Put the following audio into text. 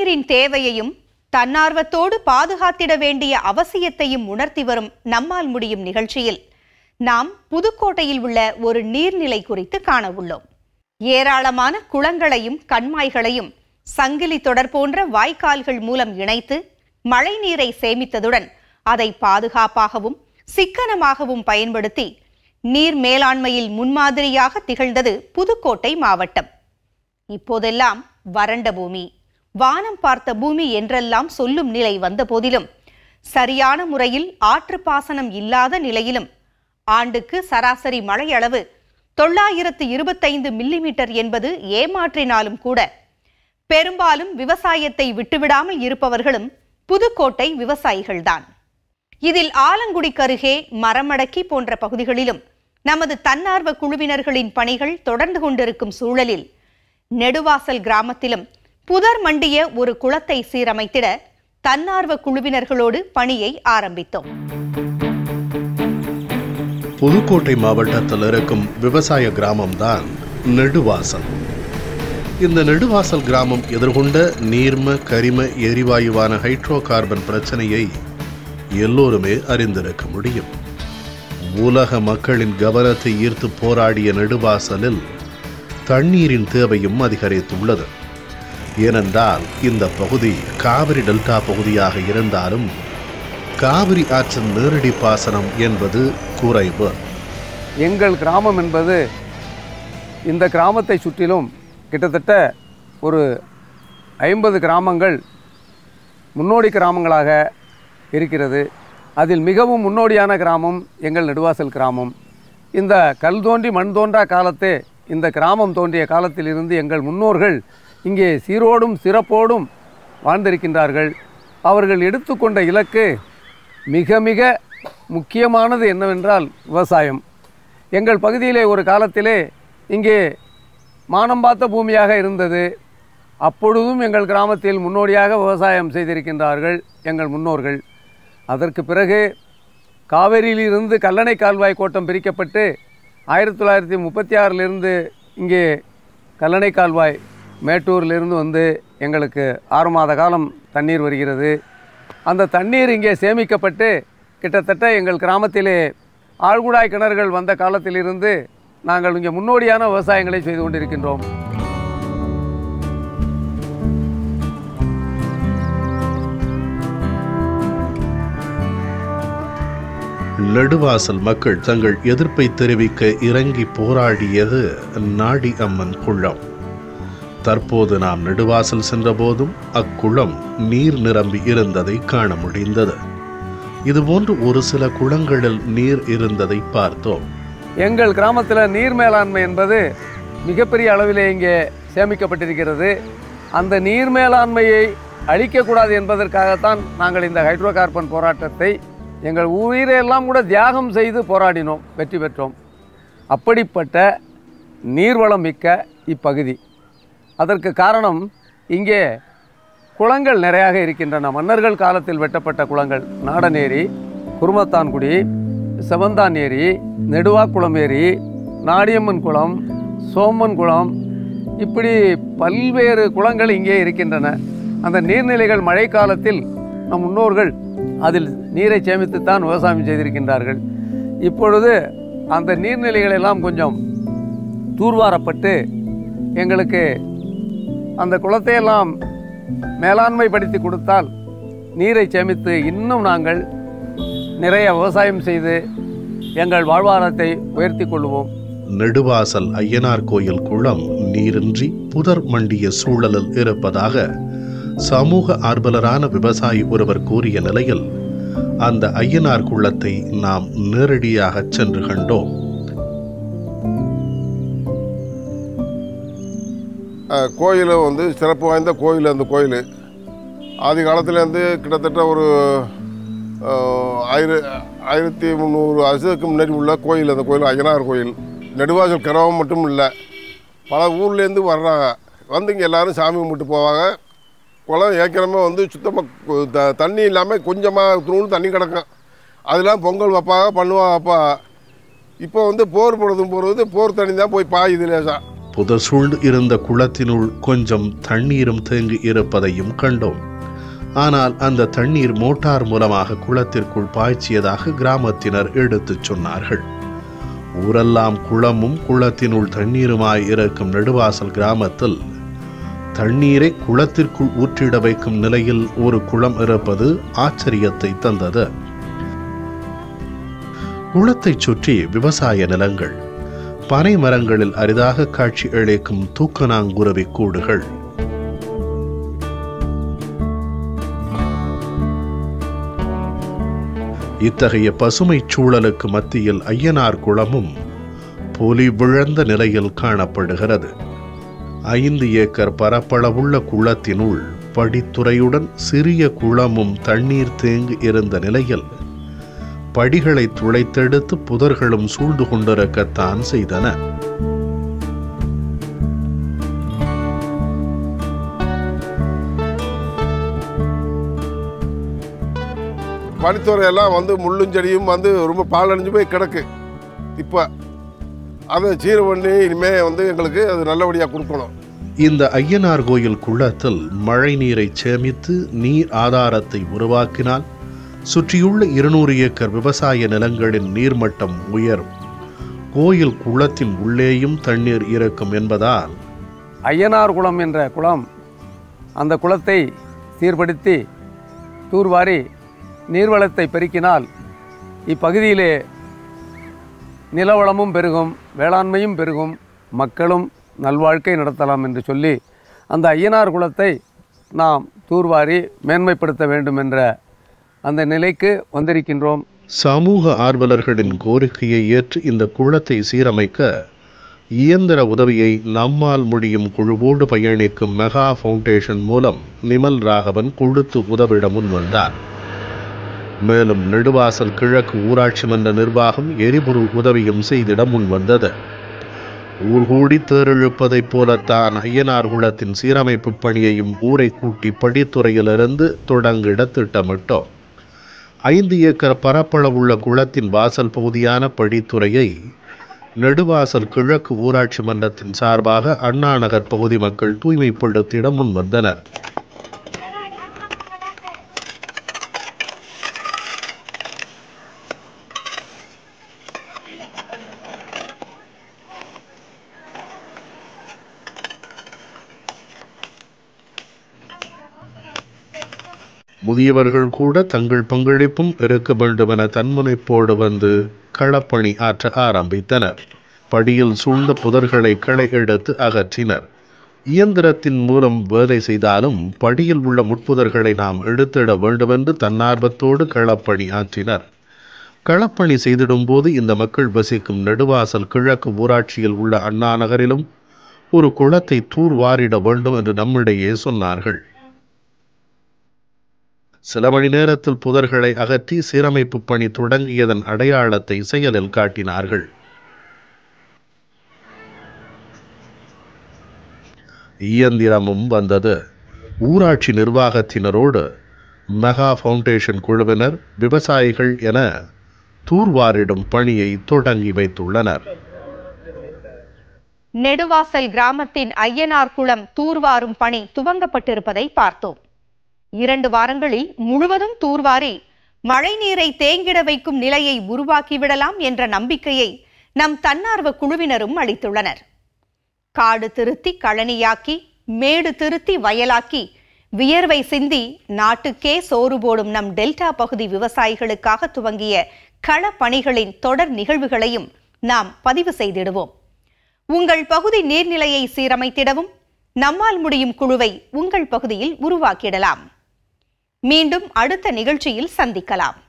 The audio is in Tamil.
தண்ணீரின் தேவையையும் தன்னார்வத்தோடு பாதுகாத்திட வேண்டிய அவசியத்தையும் உணர்த்தி வரும் நம்மால் முடியும் நிகழ்ச்சியில் நாம் புதுக்கோட்டையில் உள்ள ஒரு நீர்நிலை குறித்து காண உள்ளோம் ஏராளமான குளங்களையும் கண்மாய்களையும் சங்கிலி தொடர் போன்ற வாய்க்கால்கள் மூலம் இணைத்து மழைநீரை சேமித்ததுடன் அதை பாதுகாப்பாகவும் சிக்கனமாகவும் பயன்படுத்தி நீர் மேலாண்மையில் முன்மாதிரியாக திகழ்ந்தது புதுக்கோட்டை மாவட்டம் இப்போதெல்லாம் வறண்ட பூமி வானம் பார்த்த பூமி என்றெல்லாம் சொல்லும் நிலை வந்த போதிலும் சரியான முறையில் ஆற்று பாசனம் இல்லாத நிலையிலும் ஆண்டுக்கு சராசரி மழையளவு தொள்ளாயிரத்து இருபத்தைந்து மில்லிமீட்டர் என்பது ஏமாற்றினாலும் கூட பெரும்பாலும் விவசாயத்தை விட்டுவிடாமல் இருப்பவர்களும் புதுக்கோட்டை விவசாயிகள்தான் இதில் ஆலங்குடிக்கருகே மரமடக்கி போன்ற பகுதிகளிலும் நமது தன்னார்வ குழுவினர்களின் பணிகள் தொடர்ந்து கொண்டிருக்கும் சூழலில் நெடுவாசல் கிராமத்திலும் புதர் மண்டிய ஒரு குளத்தை சீரமைத்திட தன்னார்வ குழுவினர்களோடு பணியை ஆரம்பித்தோம் புதுக்கோட்டை மாவட்டத்தில் இருக்கும் விவசாய கிராமம்தான் நெடுவாசல் இந்த நெடுவாசல் கிராமம் எதிர்கொண்ட நீர்ம கரிம எரிவாயுவான ஹைட்ரோ கார்பன் பிரச்சனையை எல்லோருமே அறிந்திருக்க முடியும் உலக மக்களின் கவனத்தை ஈர்த்து போராடிய நெடுவாசலில் தண்ணீரின் தேவையும் அதிகரித்துள்ளது ஏனென்றால் இந்த பகுதி காவிரி டெல்டா பகுதியாக இருந்தாலும் காவிரி ஆற்றின் நேரடி பாசனம் என்பது குறைவு எங்கள் கிராமம் என்பது இந்த கிராமத்தை சுற்றிலும் கிட்டத்தட்ட ஒரு ஐம்பது கிராமங்கள் முன்னோடி கிராமங்களாக இருக்கிறது அதில் மிகவும் முன்னோடியான கிராமம் எங்கள் நெடுவாசல் கிராமம் இந்த கல் தோன்றி மண் தோன்றா காலத்தே இந்த கிராமம் தோன்றிய காலத்திலிருந்து எங்கள் முன்னோர்கள் இங்கே சீரோடும் சிறப்போடும் வாழ்ந்திருக்கின்றார்கள் அவர்கள் எடுத்துக்கொண்ட இலக்கு மிக மிக முக்கியமானது என்னவென்றால் விவசாயம் எங்கள் பகுதியிலே ஒரு காலத்திலே இங்கே மானம் பார்த்த பூமியாக இருந்தது அப்பொழுதும் எங்கள் கிராமத்தில் முன்னோடியாக விவசாயம் செய்திருக்கின்றார்கள் எங்கள் முன்னோர்கள் அதற்கு பிறகு காவேரியிலிருந்து கல்லணை கால்வாய் கோட்டம் பிரிக்கப்பட்டு ஆயிரத்தி தொள்ளாயிரத்தி முப்பத்தி ஆறிலிருந்து இங்கே கல்லணை கால்வாய் மேட்டூரிலிருந்து வந்து எங்களுக்கு ஆறு மாத காலம் தண்ணீர் வருகிறது அந்த தண்ணீர் இங்கே சேமிக்கப்பட்டு கிட்டத்தட்ட எங்கள் கிராமத்திலே ஆழ்குழாய் கிணறுகள் வந்த காலத்திலிருந்து நாங்கள் இங்கே முன்னோடியான விவசாயங்களை செய்து கொண்டிருக்கின்றோம் நெடுவாசல் மக்கள் தங்கள் எதிர்ப்பை தெரிவிக்க இறங்கி போராடியது நாடி அம்மன் குளம் தற்போது நாம் நெடுவாசல் சென்றபோதும் அக்குளம் நீர் நிரம்பி இருந்ததை காண முடிந்தது இதுபோன்று ஒரு சில குளங்களில் நீர் இருந்ததை பார்த்தோம் எங்கள் கிராமத்தில் நீர் மேலாண்மை என்பது மிகப்பெரிய அளவிலே இங்கே சேமிக்கப்பட்டிருக்கிறது அந்த நீர் மேலாண்மையை அழிக்கக்கூடாது என்பதற்காகத்தான் நாங்கள் இந்த ஹைட்ரோ கார்பன் போராட்டத்தை எங்கள் உயிரையெல்லாம் கூட தியாகம் செய்து போராடினோம் வெற்றி பெற்றோம் அப்படிப்பட்ட நீர்வளம் மிக்க இப்பகுதி அதற்கு காரணம் இங்கே குளங்கள் நிறையாக இருக்கின்றன மன்னர்கள் காலத்தில் வெட்டப்பட்ட குளங்கள் நாடநேரி குருமத்தான்குடி செவந்தான் ஏரி நெடுவாக்குளம் ஏரி நாடியம்மன் குளம் சோமன் குளம் இப்படி பல்வேறு குளங்கள் இங்கே இருக்கின்றன அந்த நீர்நிலைகள் மழைக்காலத்தில் நம் முன்னோர்கள் அதில் நீரை சேமித்துத்தான் விவசாயம் செய்திருக்கின்றார்கள் இப்பொழுது அந்த நீர்நிலைகள் எல்லாம் கொஞ்சம் தூர்வாரப்பட்டு எங்களுக்கு அந்த குளத்தையெல்லாம் மேலாண்மைப்படுத்தி கொடுத்தால் நீரை சேமித்து இன்னும் நாங்கள் நிறைய விவசாயம் செய்து எங்கள் வாழ்வாதாரத்தை உயர்த்தி கொள்வோம் நெடுவாசல் ஐயனார் கோயில் குளம் நீரின்றி புதர் மண்டிய சூழலில் இருப்பதாக சமூக ஆர்வலரான விவசாயி ஒருவர் கூறிய நிலையில் அந்த ஐயனார் குளத்தை நாம் நேரடியாக சென்று கண்டோம் கோயில் வந்து சிறப்பு வாய்ந்த கோயில் அந்த கோயில் ஆதி காலத்துலேருந்து கிட்டத்தட்ட ஒரு அஹ், ஆயிர ஆயிரத்தி முந்நூறு வருஷத்துக்கு முன்னாடி உள்ள கோயில் அந்த கோயில் ஐயனார் கோயில் நெடுவாசல் கிரவம் மட்டும் இல்லை பல ஊர்லேருந்து வர்றாங்க வந்து இங்கே எல்லோரும் சாமி கும்பிட்டு போவாங்க குளம் ஏற்கனவே வந்து சுத்தமாக த தண்ணி இல்லாமல் கொஞ்சமாக துணூறு தண்ணி கிடக்கும் அதெல்லாம் பொங்கல் வைப்பாங்க பண்ணுவாங்க அப்பா இப்போ வந்து போர் பொழுதும் போகிறது போர் தண்ணி தான் போய் பாயுது லேசாக புதர் சூழ்ந்து இருந்த குளத்தினுள் கொஞ்சம் தண்ணீரும் தேங்கி இருப்பதையும் கண்டோம் ஆனால் அந்த தண்ணீர் மோட்டார் மூலமாக குளத்திற்குள் பாய்ச்சியதாக கிராமத்தினர் எடுத்துச் சொன்னார்கள் ஊரெல்லாம் குளமும் குளத்தினுள் தண்ணீருமாய் இருக்கும் நெடுவாசல் கிராமத்தில் தண்ணீரை குளத்திற்குள் ஊற்றிட வைக்கும் நிலையில் ஒரு குளம் இருப்பது ஆச்சரியத்தை தந்தது குளத்தைச் சுற்றி விவசாய நிலங்கள் பனை மரங்களில் அரிதாக காட்சி அளிக்கும் தூக்கணாங்குருவி கூடுகள் இத்தகைய பசுமைச் சூழலுக்கு மத்தியில் ஐயனார் குளமும் பொலி விழந்த நிலையில் காணப்படுகிறது ஐந்து ஏக்கர் பரப்பளவுள்ள குளத்தினுள் படித்துறையுடன் சிறிய குளமும் தண்ணீர் தேங்கி இருந்த நிலையில் படிகளை துளைத்தெடுத்து புதர்களும் சூழ்ந்து கொண்டிருக்கத்தான் செய்தன பனித்துறை எல்லாம் வந்து முள்ளும் செடியும் வந்து ரொம்ப பாலடைஞ்சு போய் கிடக்கு இப்போ அதை சீர் பண்ணி இனிமேல் வந்து எங்களுக்கு அது நல்லபடியாக கொடுக்கணும் இந்த ஐயனார் கோயில் குளத்தில் மழை நீரை சேமித்து நீர் ஆதாரத்தை உருவாக்கினால் சுற்றியுள்ள இருநூறு ஏக்கர் விவசாய நிலங்களின் நீர்மட்டம் உயரும் கோயில் குளத்தின் உள்ளேயும் தண்ணீர் இருக்கும் என்பதால் ஐயனார் குளம் என்ற குளம் அந்த குளத்தை சீர்படுத்தி தூர்வாரி நீர்வளத்தை பெருக்கினால் இப்பகுதியிலே நிலவளமும் பெருகும் வேளாண்மையும் பெருகும் மக்களும் நல்வாழ்க்கை நடத்தலாம் என்று சொல்லி அந்த ஐயனார் குளத்தை நாம் தூர்வாரி மேன்மைப்படுத்த வேண்டும் என்ற அந்த நிலைக்கு வந்திருக்கின்றோம் சமூக ஆர்வலர்களின் கோரிக்கையை ஏற்று இந்த குளத்தை சீரமைக்க இயந்திர உதவியை நம்மால் முடியும் குழுவோடு பயணிக்கும் மெகா ஃபவுண்டேஷன் மூலம் நிமல் ராகவன் கொடுத்து உதவிட முன்வந்தார் மேலும் நெடுவாசல் கிழக்கு ஊராட்சி மன்ற நிர்வாகம் எரிபொருள் உதவியும் செய்திட முன்வந்தது ஊர் கூடி தேரெழுப்பதைப் போலத்தான் ஐயனார் குளத்தின் சீரமைப்பு பணியையும் ஊரை கூட்டி படித்துறையிலிருந்து தொடங்கிட திட்டமிட்டோம் ஐந்து ஏக்கர் பரப்பளவுள்ள குளத்தின் வாசல் பகுதியான படித்துறையை நெடுவாசல் கிழக்கு ஊராட்சி மன்றத்தின் சார்பாக அண்ணா நகர் பகுதி மக்கள் தூய்மைப்படுத்திட முன்வந்தனர் முதியவர்கள் கூட தங்கள் பங்களிப்பும் இருக்க வேண்டும் என தன்முனைப்போடு வந்து களப்பணி ஆற்ற ஆரம்பித்தனர் படியில் சூழ்ந்த புதர்களை களை எடுத்து அகற்றினர் இயந்திரத்தின் மூலம் வேலை செய்தாலும் படியில் உள்ள முட்புதர்களை நாம் எடுத்திட வேண்டுமென்று தன்னார்வத்தோடு களப்பணி ஆற்றினர் களப்பணி செய்திடும் போது இந்த மக்கள் வசிக்கும் நெடுவாசல் கிழக்கு ஊராட்சியில் உள்ள அண்ணா நகரிலும் ஒரு குளத்தை தூர்வாரிட வேண்டும் என்று நம்மிடையே சொன்னார்கள் சில மணி நேரத்தில் புதர்களை அகற்றி சீரமைப்பு பணி தொடங்கியதன் அடையாளத்தை செயலில் காட்டினார்கள் இயந்திரமும் வந்தது ஊராட்சி நிர்வாகத்தினரோடு மெகா ஃபவுண்டேஷன் குழுவினர் விவசாயிகள் என தூர்வாரிடும் பணியை தொடங்கி வைத்துள்ளனர் நெடுவாசல் கிராமத்தின் ஐயனார் குளம் தூர்வாரும் பணி துவங்கப்பட்டிருப்பதை பார்த்தோம் இரண்டு வாரங்களில் முழுவதும் தூர்வாரி மழை நீரை தேங்கிட வைக்கும் நிலையை உருவாக்கிவிடலாம் என்ற நம்பிக்கையை நம் தன்னார்வ குழுவினரும் அளித்துள்ளனர் காடு திருத்தி கழனியாக்கி மேடு திருத்தி வயலாக்கி வியர்வை சிந்தி நாட்டுக்கே சோறு போடும் நம் டெல்டா பகுதி விவசாயிகளுக்காக துவங்கிய களப்பணிகளின் தொடர் நிகழ்வுகளையும் நாம் பதிவு செய்திடுவோம் உங்கள் பகுதி நீர்நிலையை சீரமைத்திடவும் நம்மால் முடியும் குழுவை உங்கள் பகுதியில் உருவாக்கிடலாம் மீண்டும் அடுத்த நிகழ்ச்சியில் சந்திக்கலாம்